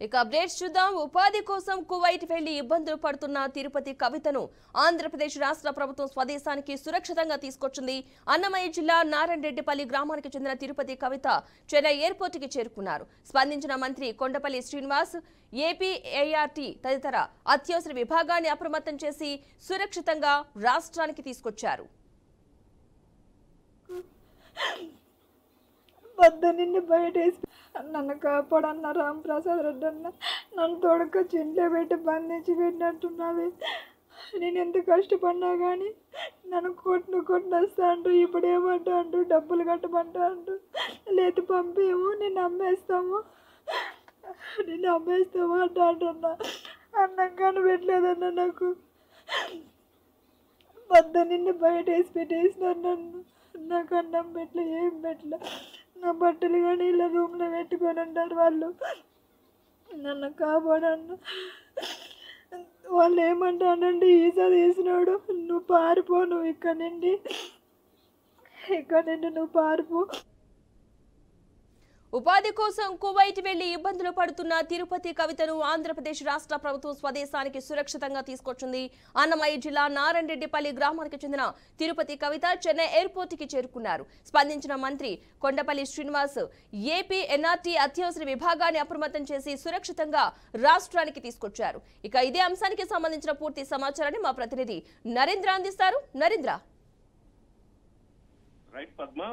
ఇక అప్డేట్స్ చూద్దాం ఉపాధి కోసం కువైట్ వెళ్లి ఇబ్బందులు పడుతున్న తిరుపతి కవితను ఆంధ్రప్రదేశ్ రాష్ట్ర ప్రభుత్వం స్వదేశానికి సురక్షితంగా తీసుకొచ్చింది అన్నమయ్య జిల్లా నారాయణరెడ్డిపల్లి గ్రామానికి చెందిన తిరుపతి కవిత చెన్నై ఎయిర్పోర్ట్ కి చేరుకున్నారు స్పందించిన మంత్రి కొండపల్లి శ్రీనివాస్ ఏపీ ఏఆర్టీ తదితర అత్యవసర విభాగాన్ని అప్రమత్తం చేసి సురక్షితంగా రాష్ట్రానికి తీసుకొచ్చారు వద్ద నిన్ను బయట వేసి నన్ను కాపాడన్న రాంప్రసాద్ రెడ్డి అన్న నన్ను తోడుకొచ్చి ఇంట్లో పెట్టి బంధించి పెట్టినట్టున్నావే నేను ఎంత కష్టపడినా కానీ నన్ను కొట్టిన కొట్టిన వస్తా అంటూ ఇప్పుడు ఏమంటా అంటూ డబ్బులు కట్టమంటా అంటూ లేదు పంపేమో నేను అమ్మేస్తాము నేను అమ్మేస్తాము అంట అంటున్నా అన్నం కానీ పెట్టలేదన్న నాకు వద్ద నిన్ను బయట వేసి పెట్టేసినారు నన్ను నాకు అన్నం పెట్టలే ఏం పెట్టలే నా బట్టలు కానీ ఇలా రూమ్లో పెట్టుకొని ఉంటారు వాళ్ళు నన్ను కాపాడన్న వాళ్ళు ఏమంటానండి ఈసా తీసినాడు నువ్వు పారిపో నువ్వు ఇక్కడ నుండి ఇక్కడ నుండి నువ్వు పారిపో ఉపాధి కోసం కువైట్ వెళ్లి ఇబ్బందులు పడుతున్న తిరుపతి కవితను ఆంధ్రప్రదేశ్ రాష్ట్ర ప్రభుత్వం స్వదేశానికి సురక్షితంగా తీసుకొచ్చింది అన్నమయ్య జిల్లా నారాయణరెడ్డిపల్లి గ్రామానికి చెందిన తిరుపతి కవిత చెన్నై ఎయిర్పోర్ట్ కి చేరుకున్నారు స్పందించిన మంత్రి కొండపల్లి శ్రీనివాస్ ఏపీ ఎన్ఆర్టీ అత్యవసర విభాగాన్ని అప్రమత్తం చేసి సురక్షితంగా రాష్ట్రానికి తీసుకొచ్చారు ఇక ఇదే అంశానికి సంబంధించిన పూర్తి సమాచారాన్ని మా ప్రతినిధి నరేంద్ర అందిస్తారు నరేంద్ర రైట్ పద్మ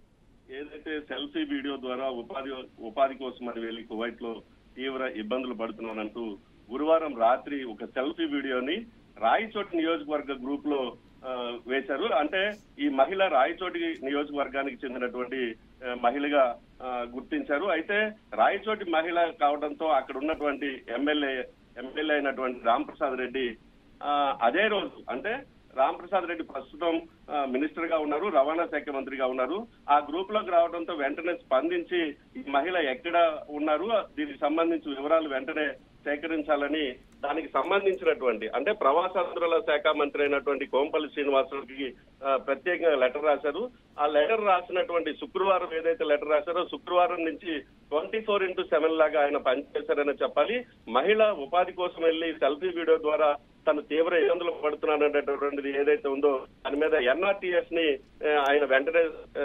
ఏదైతే సెల్ఫీ వీడియో ద్వారా ఉపాధి ఉపాధి కోసం అని వెళ్ళి కువైట్ లో తీవ్ర ఇబ్బందులు పడుతున్నానంటూ గురువారం రాత్రి ఒక సెల్ఫీ వీడియోని రాయచోటి నియోజకవర్గ గ్రూప్ లో ఆ, వేశారు అంటే ఈ మహిళ రాయచోటి నియోజకవర్గానికి చెందినటువంటి ఆ, మహిళగా ఆ, గుర్తించారు అయితే రాయచోటి మహిళ కావడంతో అక్కడ ఉన్నటువంటి ఎమ్మెల్యే ఎమ్మెల్యే అయినటువంటి రాంప్రసాద్ రెడ్డి ఆ, అదే రోజు అంటే రాంప్రసాద్ రెడ్డి ప్రస్తుతం ఆ, మినిస్టర్ గా ఉన్నారు రవాణా శాఖ మంత్రిగా ఉన్నారు ఆ గ్రూప్ లోకి రావడంతో వెంటనే స్పందించి ఈ మహిళ ఎక్కడ ఉన్నారు దీనికి సంబంధించి వివరాలు వెంటనే సేకరించాలని దానికి సంబంధించినటువంటి అంటే ప్రవాసాంధ్రుల శాఖ మంత్రి అయినటువంటి కోంపల్లి శ్రీనివాసుడికి ఆ, ప్రత్యేకంగా లెటర్ రాశారు ఆ లెటర్ రాసినటువంటి శుక్రవారం ఏదైతే లెటర్ రాశారో శుక్రవారం నుంచి ట్వంటీ ఫోర్ ఇంటూ సెవెన్ లాగా ఆయన పనిచేశారని చెప్పాలి మహిళ ఉపాధి కోసం వెళ్లి సెల్ఫీ వీడియో ద్వారా తను తీవ్ర ఇబ్బందులు పడుతున్నాననేటటువంటిది ఏదైతే ఉందో దాని మీద ఎన్ఆర్టీఎస్ ని ఆ, ఆయన వెంటనే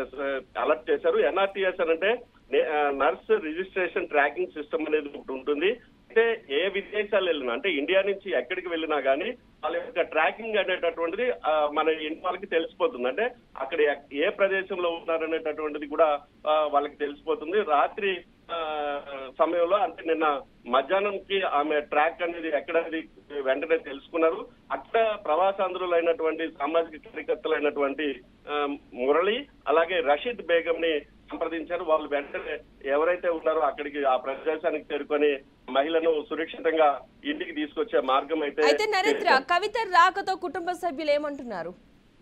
అలర్ట్ చేశారు ఎన్ఆర్టీఎస్ అని అంటే నర్స్ రిజిస్ట్రేషన్ ట్రాకింగ్ సిస్టమ్ అనేది ఒకటి ఉంటుంది అయితే ఏ విదేశాలు వెళ్ళినా అంటే ఇండియా నుంచి ఎక్కడికి వెళ్ళినా కానీ వాళ్ళ యొక్క ట్రాకింగ్ అనేటటువంటిది ఆ, మన ఇంటి వాళ్ళకి తెలిసిపోతుంది అంటే అక్కడ ఎక్- ఏ ప్రదేశంలో ఉన్నారనేటటువంటిది కూడా ఆ, వాళ్ళకి తెలిసిపోతుంది రాత్రి ఆ, సమయంలో అంటే నిన్న మధ్యాహ్నంకి ఆమె ట్రాక్ అనేది ఎక్కడది వెంటనే తెలుసుకున్నారు అక్కడ ప్రవాసాంధ్రులు అయినటువంటి సామాజిక కార్యకర్తలైనటువంటి ఆ, మురళి అలాగే రషీద్ బేగం ని సంప్రదించారు వాళ్ళు వెంటనే ఎవరైతే ఉన్నారో అక్కడికి ఆ ప్రదేశానికి చేరుకొని మహిళను సురక్షితంగా ఇంటికి తీసుకొచ్చే మార్గం అయితే అయితే నరేంద్ర కవిత రాకతో కుటుంబ సభ్యులు ఏమంటున్నారు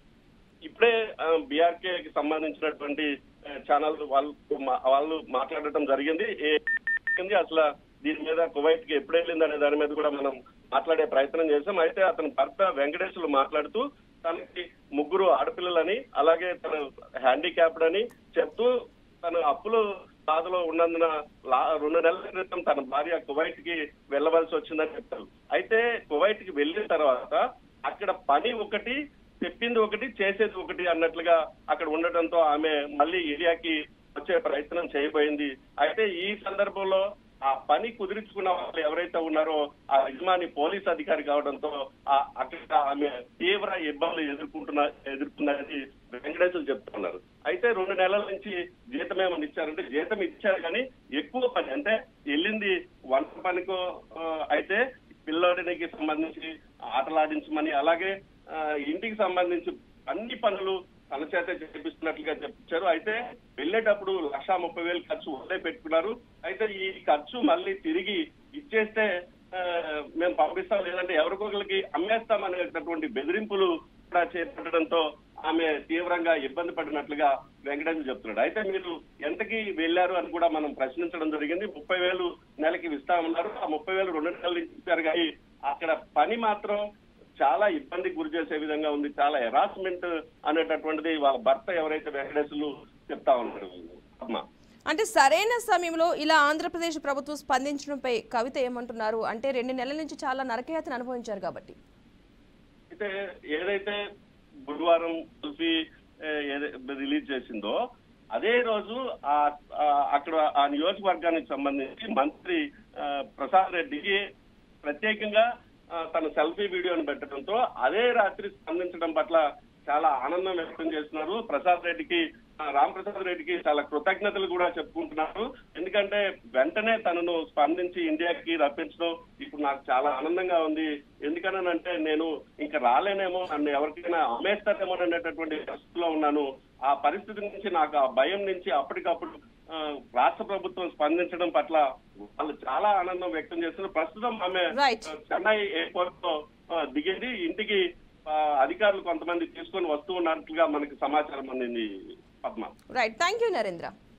ఇప్పుడే బీఆర్కే కి సంబంధించినటువంటి ఆ, ఛానల్ వాళ్ళు మా- వాళ్ళు మాట్లాడటం జరిగింది ఏ- జరిగింది అసలు దీని మీద కువైట్ కి ఎప్పుడు వెళ్ళింది అనే దాని మీద కూడా మనం మాట్లాడే ప్రయత్నం చేశాం అయితే అతని భర్త వెంకటేశ్వర్లు మాట్లాడుతూ తనకి ముగ్గురు ఆడపిల్లలని అలాగే తను హ్యాండిక్యాప్డ్ అని చెప్తూ తను అప్పులు బాధలో ఉన్నందున లా- రెండు నెలల క్రితం తన భార్య కువైట్ కి వెళ్ళవలసి వచ్చిందని చెప్తారు అయితే కువైట్ కి వెళ్ళిన తర్వాత అక్కడ పని ఒకటి చెప్పింది ఒకటి చేసేది ఒకటి అన్నట్లుగా అక్కడ ఉండటంతో ఆమె మళ్ళీ ఇండియాకి వచ్చే ప్రయత్నం చేయబోయింది అయితే ఈ సందర్భంలో ఆ పని కుదిరించుకున్న వాళ్ళు ఎవరైతే ఉన్నారో ఆ యజమాని పోలీస్ అధికారి కావడంతో ఆ అక్కడ ఆమె తీవ్ర ఇబ్బందులు ఎదుర్కొంటున్న ఎదుర్కొన్నది వెంకటేశ్వరు చెప్తున్నారు అయితే రెండు నెలల నుంచి జీతం ఏమని ఇచ్చారంటే జీతం ఇచ్చారు కానీ ఎక్కువ పని అంటే వెళ్ళింది వంట పనికో ఆ, అయితే పిల్లోడికి సంబంధించి ఆటలాడించమని అలాగే ఆ, ఇంటికి సంబంధించి అన్ని పనులు తన చేత చేపిస్తున్నట్లుగా చెప్పించారు అయితే వెళ్ళేటప్పుడు లక్షా ముప్పై వేలు ఖర్చు వదిలే పెట్టుకున్నారు అయితే ఈ ఖర్చు మళ్ళీ తిరిగి ఇచ్చేస్తే ఆ, మేము పంపిస్తాం లేదంటే ఎవరికొకరికి అమ్మేస్తాం అనేటటువంటి బెదిరింపులు కూడా చేపట్టడంతో ఆమె తీవ్రంగా ఇబ్బంది పడినట్లుగా వెంకటేశ్వర చెప్తున్నాడు అయితే మీరు ఎంతకి వెళ్ళారు అని కూడా మనం ప్రశ్నించడం జరిగింది ముప్పై వేలు నెలకి ఇస్తామన్నారు ఆ ముప్పై వేలు రెండు నెలలు నుంచి ఇచ్చారు కానీ అక్కడ పని మాత్రం చాలా ఇబ్బంది గురి చేసే విధంగా ఉంది చాలా హెరాస్మెంట్ అనేటటువంటిది వాళ్ళ భర్త ఎవరైతే వెంకటేశ్వర్లు చెప్తా ఉన్నారు పద్మ అంటే సరైన సమయంలో ఇలా ఆంధ్రప్రదేశ్ ప్రభుత్వం స్పందించడంపై కవిత ఏమంటున్నారు అంటే రెండు నెలల నుంచి చాలా నరకయాతను అనుభవించారు కాబట్టి అయితే ఏదైతే బుధవారం సెల్ఫీ రిలీజ్ చేసిందో అదే రోజు ఆ ఆ, అక్కడ ఆ నియోజకవర్గానికి సంబంధించి మంత్రి ఆ, ప్రసాద్ రెడ్డికి ప్రత్యేకంగా ఆ, తన సెల్ఫీ వీడియోని పెట్టడంతో అదే రాత్రి స్పందించడం పట్ల చాలా ఆనందం వ్యక్తం చేస్తున్నారు ప్రసాద్ రెడ్డికి ఆ, రామ్ ప్రసాద్ రెడ్డికి చాలా కృతజ్ఞతలు కూడా చెప్పుకుంటున్నారు ఎందుకంటే వెంటనే తనను స్పందించి ఇండియాకి రప్పించడం ఇప్పుడు నాకు చాలా ఆనందంగా ఉంది ఎందుకనంటే నేను ఇంకా రాలేనేమో నన్ను ఎవరికైనా అమ్మేస్తారేమో అనేటటువంటి పరిస్థితిలో ఉన్నాను ఆ పరిస్థితి నుంచి నాకు ఆ భయం నుంచి అప్పటికప్పుడు ఆ, రాష్ట్ర ప్రభుత్వం స్పందించడం పట్ల వాళ్ళు చాలా ఆనందం వ్యక్తం చేస్తున్నారు ప్రస్తుతం ఆమె Right. ఆ, చెన్నై ఎయిర్పోర్ట్ లో ఆ, దిగేది ఇంటికి ఆ, అధికారులు కొంతమంది తీసుకొని వస్తూ ఉన్నట్లుగా మనకి సమాచారం అందింది Padma right thank you Narendra